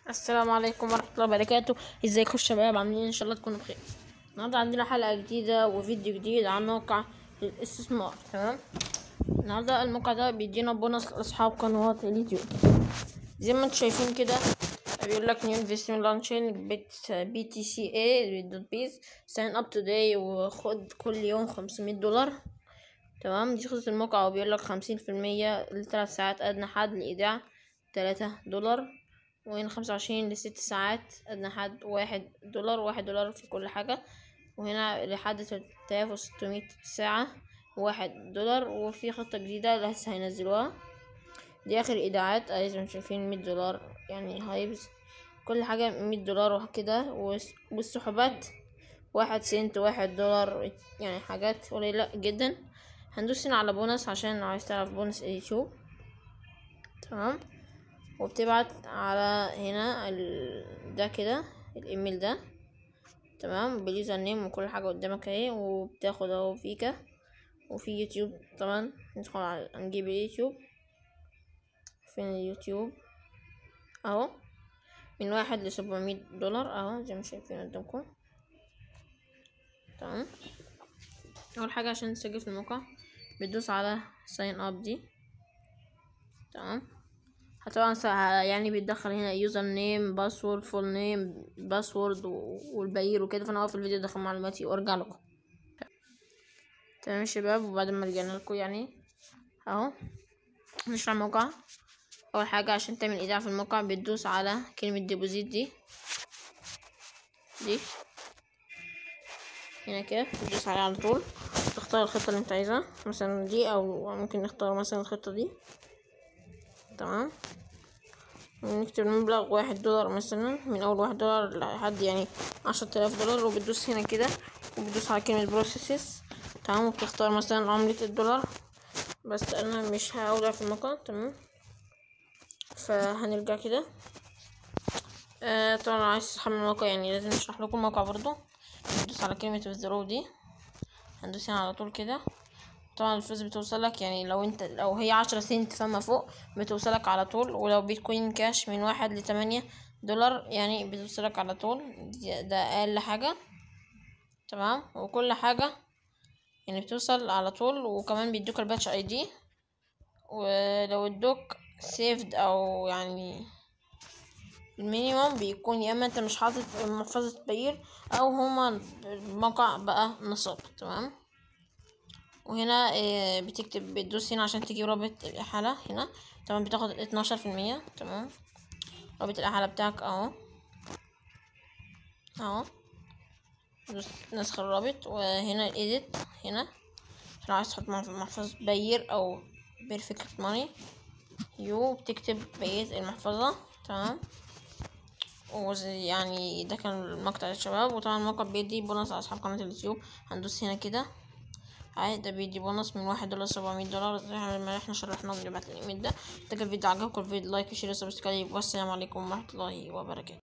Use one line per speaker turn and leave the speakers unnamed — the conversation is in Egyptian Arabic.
السلام عليكم ورحمة الله وبركاته ازيكم الشباب عاملين ان شاء الله تكونوا بخير النهاردة عندنا حلقة جديدة وفيديو جديد عن موقع الاستثمار تمام النهاردة الموقع ده بيدينا بونص لأصحاب قنوات اليوتيوب زي ما انتم شايفين كده بيقول لك نيو انفستمنت لانشين بي تي سي اي دوت بيز ساين اب توداي وخد كل يوم خمسمية دولار تمام دي خطة الموقع وبيقول لك خمسين في المية لثلاث ساعات أدنى حد لإيداع تلاتة دولار وهنا خمسة وعشرين لست ساعات أدنى حد واحد دولار واحد دولار في كل حاجة وهنا لحد تلات آلاف وستمية ساعة واحد دولار وفي خطة جديدة لسه هينزلوها دي آخر إيداعات أهي زي ما شايفين مية دولار يعني هايبز كل حاجة مية دولار وكده والسحوبات واحد سنت واحد دولار يعني حاجات قليلة جدا هندوس هنا على بونص عشان عايز تعرف بونص اليوتيوب تمام وبتبعت على هنا ال... ده كده الايميل ده تمام باليوزر نيم وكل حاجة قدامك اهي وبتاخد اهو فيكا وفي يوتيوب طبعا ندخل على نجيب اليوتيوب فين اليوتيوب اهو من واحد لسبعمية دولار اهو زي ما شايفين قدامكم تمام اول حاجة عشان تسجل في الموقع بتدوس على ساين اب دي تمام طبعا يعني بيتدخل هنا يوزر نيم باسورد فول نيم باسورد والباقير وكده فانا اوقف الفيديو ادخل معلوماتي وارجع لكم تمام يا شباب وبعد ما رجعنا لكم يعني اهو نشرح الموقع اول حاجه عشان تعمل ايداع في الموقع بتدوس على كلمه ديبوزيت دي دي هنا كده تدوس عليها على طول تختار الخطه اللي انت عايزها مثلا دي او ممكن نختار مثلا الخطه دي تمام نكتب المبلغ واحد دولار مثلا من اول واحد دولار لحد يعني عشرة آلاف دولار وبتدوس هنا كده وبتدوس على كلمة بروسيسز تمام وبتختار مثلا عملة الدولار بس انا مش هودع في الموقع تمام فهنرجع كده آه طبعا عايز تحمل الموقع يعني لازم نشرح لكم الموقع برضو ندوس على كلمة withdraw دي هندوس هنا على طول كده طبعا الفلوس بتوصلك يعني لو انت لو هي عشرة سنت فما فوق بتوصلك على طول ولو بيتكوين كاش من واحد لتمانية دولار يعني بتوصلك على طول ده اقل حاجة تمام وكل حاجة يعني بتوصل على طول وكمان بيدوك الباتش اي دي ولو ادوك سيفد او يعني المينيموم بيكون يا اما انت مش حاطط محفظة بير او هما الموقع بقى نصاب تمام وهنا بتكتب بتدوس هنا عشان تجيب رابط الإحالة هنا تمام بتاخد اتناشر في المية تمام رابط الإحالة بتاعك اهو اهو نسخ الرابط وهنا الايديت هنا لو عايز تحط محفظة بير او بيرفكت ماني يو بتكتب بقية المحفظة تمام ويعني ده كان المقطع يا شباب وطبعا الموقع بيدي بونص على اصحاب قناة اليوتيوب هندوس هنا كده عادي ده بيدي بونص من واحد دولار سبعمية دولار زي ما احنا شرحنا ونبعت الايميل ده ده كان الفيديو عجبكم الفيديو لايك وشير وسبسكرايب والسلام عليكم ورحمة الله وبركاته